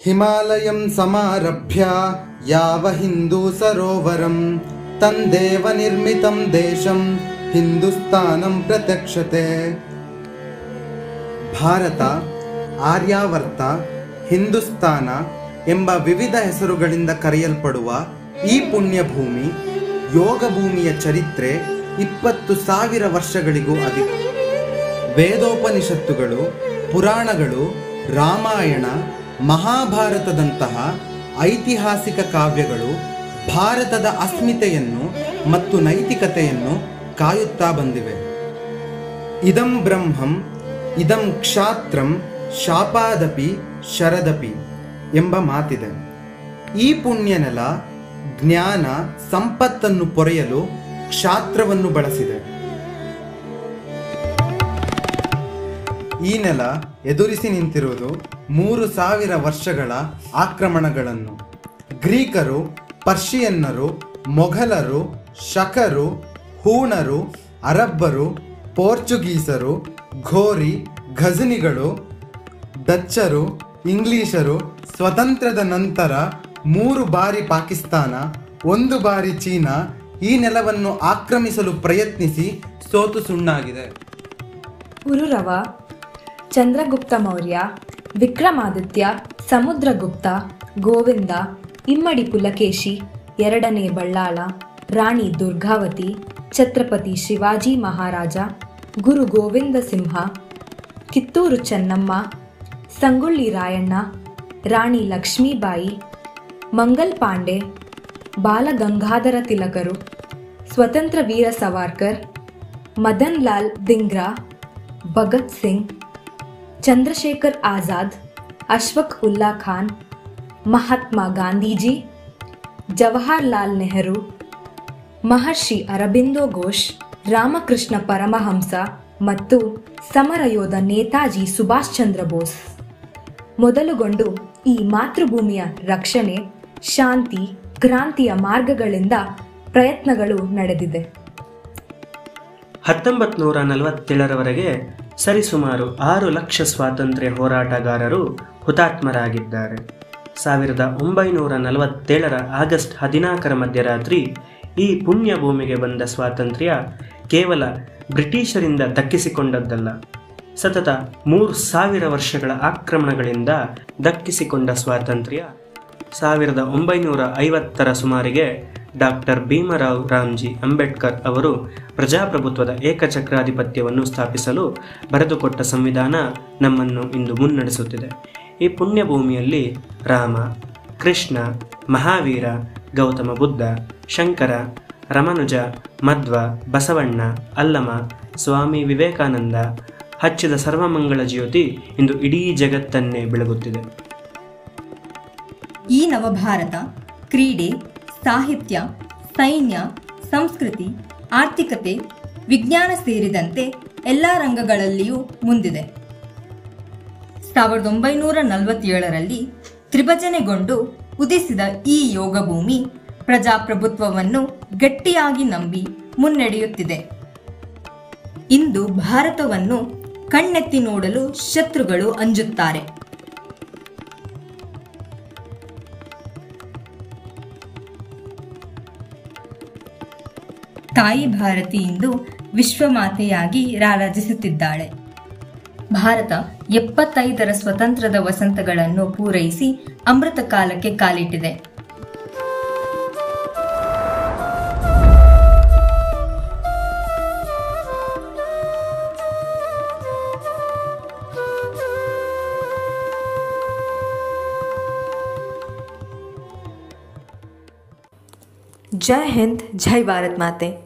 ಹಿಮಾಲಯಂ ಸಮಾರಭ್ಯ ಯಾವ ಹಿಂದೂ ಸರೋವರಂ ತಂದೇವ ನಿರ್ಮಿತಂ ದೇಶಂ ಹಿಂದೂಸ್ತಾನಂ ಪ್ರತ್ಯಕ್ಷತೆ ಭಾರತ ಆರ್ಯಾವರ್ತ ಹಿಂದೂಸ್ತಾನ ಎಂಬ ವಿವಿಧ ಹೆಸರುಗಳಿಂದ ಕರೆಯಲ್ಪಡುವ ಈ ಪುಣ್ಯಭೂಮಿ ಯೋಗ ಭೂಮಿಯ ಚರಿತ್ರೆ ಇಪ್ಪತ್ತು ಸಾವಿರ ವರ್ಷಗಳಿಗೂ ಅಧಿಕ ವೇದೋಪನಿಷತ್ತುಗಳು ಪುರಾಣಗಳು ರಾಮಾಯಣ ಮಹಾಭಾರತದಂತಹ ಐತಿಹಾಸಿಕ ಕಾವ್ಯಗಳು ಭಾರತದ ಅಸ್ಮಿತೆಯನ್ನು ಮತ್ತು ನೈತಿಕತೆಯನ್ನು ಕಾಯುತ್ತಾ ಬಂದಿವೆ ಇದಂ ಬ್ರಹ್ಮಂ ಇದಂ ಕ್ಷಾತ್ರಂ ಶಾಪಾದಪಿ ಶರದಪಿ ಎಂಬ ಮಾತಿದೆ ಈ ಪುಣ್ಯನೆಲ ಜ್ಞಾನ ಸಂಪತ್ತನ್ನು ಪೊರೆಯಲು ಕ್ಷಾತ್ರವನ್ನು ಬಳಸಿದೆ ಈ ನೆಲ ಎದುರಿಸಿ ನಿಂತಿರುವುದು ಮೂರು ಸಾವಿರ ವರ್ಷಗಳ ಆಕ್ರಮಣಗಳನ್ನು ಗ್ರೀಕರು ಪರ್ಷಿಯನ್ನರು ಮೊಘಲರು ಶಕರು ಹೂಣರು ಅರಬ್ಬರು ಪೋರ್ಚುಗೀಸರು ಘೋರಿ ಘಜನಿಗಳು ಡಚ್ಚರು ಇಂಗ್ಲಿಷರು ಸ್ವತಂತ್ರದ ನಂತರ ಮೂರು ಬಾರಿ ಪಾಕಿಸ್ತಾನ ಒಂದು ಬಾರಿ ಚೀನಾ ಈ ನೆಲವನ್ನು ಆಕ್ರಮಿಸಲು ಪ್ರಯತ್ನಿಸಿ ಸೋತು ಸುಣ್ಣಾಗಿದೆ ಉರುರವ ಚಂದ್ರಗುಪ್ತ ಮೌರ್ಯ ವಿಕ್ರಮಾದಿತ್ಯ ಸಮುದ್ರಗುಪ್ತ ಗೋವಿಂದ ಇಮ್ಮಡಿ ಪುಲಕೇಶಿ ಎರಡನೇ ಬಳ್ಳಾಳ ರಾಣಿ ದುರ್ಗಾವತಿ ಛತ್ರಪತಿ ಶಿವಾಜಿ ಮಹಾರಾಜ ಗುರು ಗೋವಿಂದ ಸಿಂಹ ಕಿತ್ತೂರು ಚೆನ್ನಮ್ಮ ಸಂಗೊಳ್ಳಿ ರಾಯಣ್ಣ ರಾಣಿ ಲಕ್ಷ್ಮೀಬಾಯಿ ಮಂಗಲ್ ಪಾಂಡೆ ಬಾಲಗಂಗಾಧರ ತಿಲಕರು ಸ್ವತಂತ್ರ ವೀರ ಸವಾರ್ಕರ್ ಮದನ್ ಲಾಲ್ ದಿಂಗ್ರಾ ಭಗತ್ ಸಿಂಗ್ ಚಂದ್ರಶೇಖರ್ ಆಜಾದ್ ಅಶ್ವಕ್ ಉಲ್ಲಾ ಖಾನ್ ಮಹಾತ್ಮ ಗಾಂಧೀಜಿ ಜವಾಹರ್ಲಾಲ್ ನೆಹರು ಮಹರ್ಷಿ ಅರಬಿಂದೋ ಘೋಷ್ ರಾಮಕೃಷ್ಣ ಪರಮಹಂಸ ಮತ್ತು ಸಮರಯೋಧ ನೇತಾಜಿ ಸುಭಾಷ್ ಚಂದ್ರ ಬೋಸ್ ಮೊದಲುಗೊಂಡು ಈ ಮಾತೃಭೂಮಿಯ ರಕ್ಷಣೆ ಶಾಂತಿ ಕ್ರಾಂತಿಯ ಮಾರ್ಗಗಳಿಂದ ಪ್ರಯತ್ನಗಳು ನಡೆದಿದೆ ಹತ್ತೊಂಬತ್ತು ನೂರ ನಲವತ್ತೇಳರವರೆಗೆ ಸರಿಸುಮಾರು ಆರು ಲಕ್ಷ ಸ್ವಾತಂತ್ರ್ಯ ಹೋರಾಟಗಾರರು ಹುತಾತ್ಮರಾಗಿದ್ದಾರೆ ಸಾವಿರದ ಒಂಬೈನೂರ ನಲವತ್ತೇಳರ ಆಗಸ್ಟ್ ಹದಿನಾಲ್ಕರ ಮಧ್ಯರಾತ್ರಿ ಈ ಪುಣ್ಯ ಭೂಮಿಗೆ ಬಂದ ಸ್ವಾತಂತ್ರ್ಯ ಕೇವಲ ಬ್ರಿಟಿಷರಿಂದ ದಕ್ಕಿಸಿಕೊಂಡದ್ದಲ್ಲ ಸತತ ಮೂರು ಸಾವಿರ ವರ್ಷಗಳ ಆಕ್ರಮಣಗಳಿಂದ ದಕ್ಕಿಸಿಕೊಂಡ ಸ್ವಾತಂತ್ರ್ಯ ಸಾವಿರದ ಒಂಬೈನೂರ ಐವತ್ತರ ಸುಮಾರಿಗೆ ಡಾಕ್ಟರ್ ಭೀಮರಾವ್ ರಾಮ್ಜಿ ಅಂಬೇಡ್ಕರ್ ಅವರು ಪ್ರಜಾಪ್ರಭುತ್ವದ ಏಕಚಕ್ರಾಧಿಪತ್ಯವನ್ನು ಸ್ಥಾಪಿಸಲು ಬರೆದುಕೊಟ್ಟ ಸಂವಿಧಾನ ನಮ್ಮನ್ನು ಇಂದು ಮುನ್ನಡೆಸುತ್ತಿದೆ ಈ ಪುಣ್ಯಭೂಮಿಯಲ್ಲಿ ರಾಮ ಕೃಷ್ಣ ಮಹಾವೀರ ಗೌತಮ ಬುದ್ಧ ಶಂಕರ ರಮನುಜ ಮಧ್ವ ಬಸವಣ್ಣ ಅಲ್ಲಮ ಸ್ವಾಮಿ ವಿವೇಕಾನಂದ ಹಚ್ಚಿದ ಸರ್ವಮಂಗಳ ಜ್ಯೋತಿ ಇಂದು ಇಡೀ ಜಗತ್ತನ್ನೇ ಬೆಳಗುತ್ತಿದೆ ಈ ನವಭಾರತ ಕ್ರೀಡೆ ಸಾಹಿತ್ಯ ಸೈನ್ಯ ಸಂಸ್ಕೃತಿ ಆರ್ಥಿಕತೆ ವಿಜ್ಞಾನ ಸೇರಿದಂತೆ ಎಲ್ಲ ರಂಗಗಳಲ್ಲಿಯೂ ಮುಂದಿದೆ ಸಾವಿರದ ಒಂಬೈನೂರ ನಲವತ್ತೇಳರಲ್ಲಿ ತ್ರಿಭಜನೆಗೊಂಡು ಉದಿಸಿದ ಈ ಯೋಗ ಭೂಮಿ ಪ್ರಜಾಪ್ರಭುತ್ವವನ್ನು ಗಟ್ಟಿಯಾಗಿ ನಂಬಿ ಮುನ್ನಡೆಯುತ್ತಿದೆ ಇಂದು ಭಾರತವನ್ನು ಕಣ್ಣೆತ್ತಿ ನೋಡಲು ಶತ್ರುಗಳು ಅಂಜುತ್ತಾರೆ ತಾಯಿ ಭಾರತಿ ಇಂದು ವಿಶ್ವಮಾತೆಯಾಗಿ ರಾರಾಜಿಸುತ್ತಿದ್ದಾಳೆ ಭಾರತ ಎಪ್ಪತ್ತೈದರ ಸ್ವತಂತ್ರದ ವಸಂತಗಳನ್ನು ಪೂರೈಸಿ ಅಮೃತ ಕಾಲಕ್ಕೆ ಕಾಲಿಟ್ಟಿದೆ ಜೈ ಹಿಂದ್ ಜೈ ಭಾರತ್ ಮಾತೆ